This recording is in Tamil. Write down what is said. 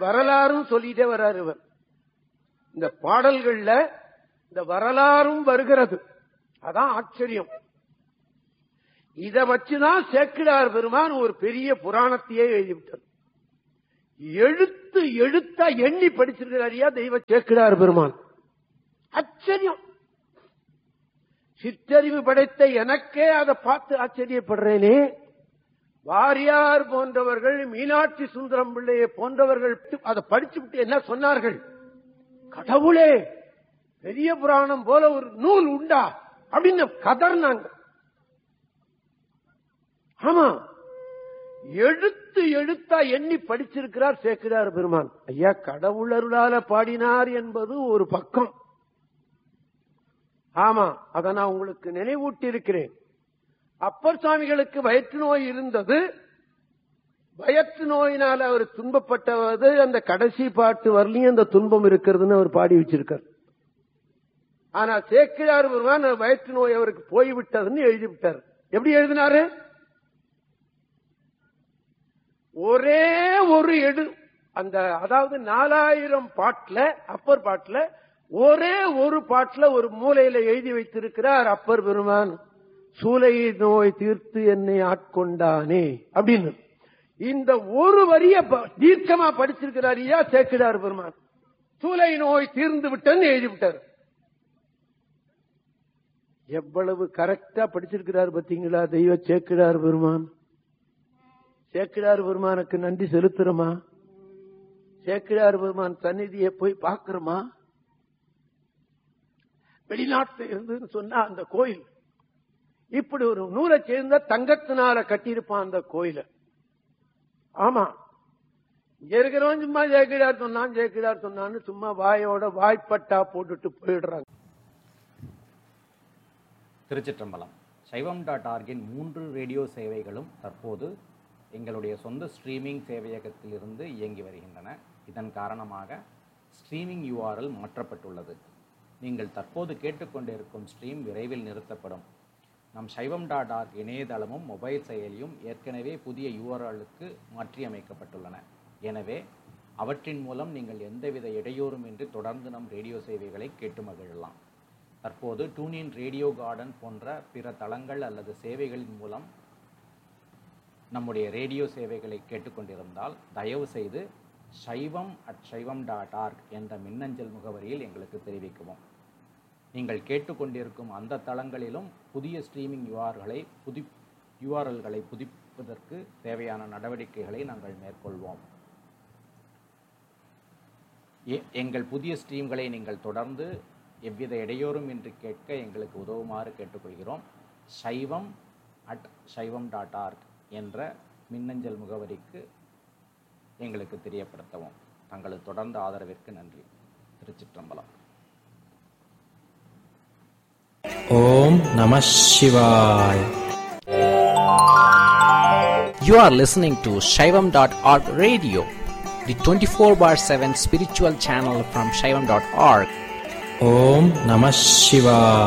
வரலாறும் சொல்லிட்டே வர்றாரு இவர் இந்த பாடல்கள்ல இந்த வரலாறும் வருகிறது அதான் ஆச்சரியம் இத வச்சுதான் சேக்கிடார் பெருமான் ஒரு பெரிய புராணத்தையே எழுதிவிட்டார் எழுத்து எழுத்தா எண்ணி படிச்சிருக்கிறாரியா தெய்வ சேக்கிடார் பெருமான் ஆச்சரியம் சிற்றறிவு படைத்த எனக்கே அதை பார்த்து ஆச்சரியப்படுறேனே வாரியார் போன்றவர்கள் மீனாட்சி சுந்தரம் பிள்ளையை போன்றவர்கள் அதை படிச்சு விட்டு என்ன சொன்னார்கள் கடவுளே பெரிய புராணம் போல ஒரு நூல் உண்டா அப்படின்னு கதர்னாங்க ஆமா எழுத்து எழுத்தா எண்ணி படிச்சிருக்கிறார் சேக்கிரார் பெருமான் ஐயா கடவுளருளால பாடினார் என்பது ஒரு பக்கம் ஆமா அதை நான் உங்களுக்கு நினைவூட்டி இருக்கிறேன் அப்பர் சுவாமிகளுக்கு வயிற்று நோய் இருந்தது வயிற்று நோயினால அவர் துன்பப்பட்டவது அந்த கடைசி பாட்டு வரலையும் அந்த துன்பம் இருக்கிறதுன்னு அவர் பாடி வச்சிருக்கார் ஆனா சேக்கிரார் பெருமான் வயிற்று நோய் அவருக்கு போய்விட்டதுன்னு எழுதிவிட்டார் எப்படி எழுதினாரு ஒரே ஒரு எடு அந்த அதாவது நாலாயிரம் பாட்டுல அப்பர் பாட்டுல ஒரே ஒரு பாட்டுல ஒரு மூலையில எழுதி வைத்திருக்கிறார் அப்பர் பெருமான் சூலை நோய் தீர்த்து என்னை ஆட்கொண்டானே அப்படின்னு இந்த ஒரு வரிய ப- தீர்க்கமா படிச்சிருக்கிறார் ஐயா சேக்கிடார் பெருமான் சூலை நோய் தீர்ந்து விட்டன்னு எழுதி விட்டார் எவ்வளவு கரெக்டா படிச்சிருக்கிறார் பாத்தீங்களா தெய்வ சேக்கிடார் பெருமான் சேக்கிடார் பெருமானுக்கு நன்றி செலுத்துறோமா சேக்கிடார் பெருமான் சந்நிதியை போய் பார்க்கிறோமா வெளிநாட்டுல இருந்துன்னு சொன்னா அந்த கோயில் இப்படி ஒரு நூலை சேர்ந்த தங்கத்தினால கட்டியிருப்பான் அந்த கோயில ஆமா இங்க இருக்கிறவன் சும்மா ஜெயக்கிடார் சொன்னான் ஜெயக்கிடார் சொன்னான்னு சும்மா வாயோட வாய்ப்பட்டா போட்டுட்டு போயிடுறாங்க திருச்சிற்றம்பலம் சைவம் டாட் ஆர்கின் மூன்று ரேடியோ சேவைகளும் தற்போது எங்களுடைய சொந்த ஸ்ட்ரீமிங் சேவையகத்திலிருந்து இயங்கி வருகின்றன இதன் காரணமாக ஸ்ட்ரீமிங் URL மாற்றப்பட்டுள்ளது நீங்கள் தற்போது கேட்டுக்கொண்டிருக்கும் ஸ்ட்ரீம் விரைவில் நிறுத்தப்படும் நம் சைவம் டாட் ஆர்க் இணையதளமும் மொபைல் செயலியும் ஏற்கனவே புதிய யூஆர்எல்லுக்கு மாற்றியமைக்கப்பட்டுள்ளன எனவே அவற்றின் மூலம் நீங்கள் எந்தவித இடையூறுமின்றி தொடர்ந்து நம் ரேடியோ சேவைகளை கேட்டு மகிழலாம் தற்போது டூனின் ரேடியோ கார்டன் போன்ற பிற தளங்கள் அல்லது சேவைகளின் மூலம் நம்முடைய ரேடியோ சேவைகளை கேட்டுக்கொண்டிருந்தால் தயவு செய்து சைவம் அட் சைவம் டாட் ஆர்க் என்ற மின்னஞ்சல் முகவரியில் எங்களுக்கு தெரிவிக்கவும் நீங்கள் கேட்டுக்கொண்டிருக்கும் அந்த தளங்களிலும் புதிய ஸ்ட்ரீமிங் யூஆர்களை புதி யூஆர்எல்களை புதுப்பிப்பதற்கு தேவையான நடவடிக்கைகளை நாங்கள் மேற்கொள்வோம் எ- எங்கள் புதிய ஸ்ட்ரீம்களை நீங்கள் தொடர்ந்து எவ்வித இடையூறும் இன்றி கேட்க எங்களுக்கு உதவுமாறு கேட்டுக்கொள்கிறோம் சைவம் அட் சைவம் டாட் ஆர்க் என்ற மின்னஞ்சல் முகவரிக்கு எங்களுக்கு தெரியப்படுத்தவும் தங்களது தொடர்ந்த ஆதரவிற்கு நன்றி திருச்சிற்றம்பலம் ஓம் நம சிவாய் You are listening to Shaivam.org radio, the 24 bar 7 spiritual channel from Shaivam.org. ஓம் நம சிவாய்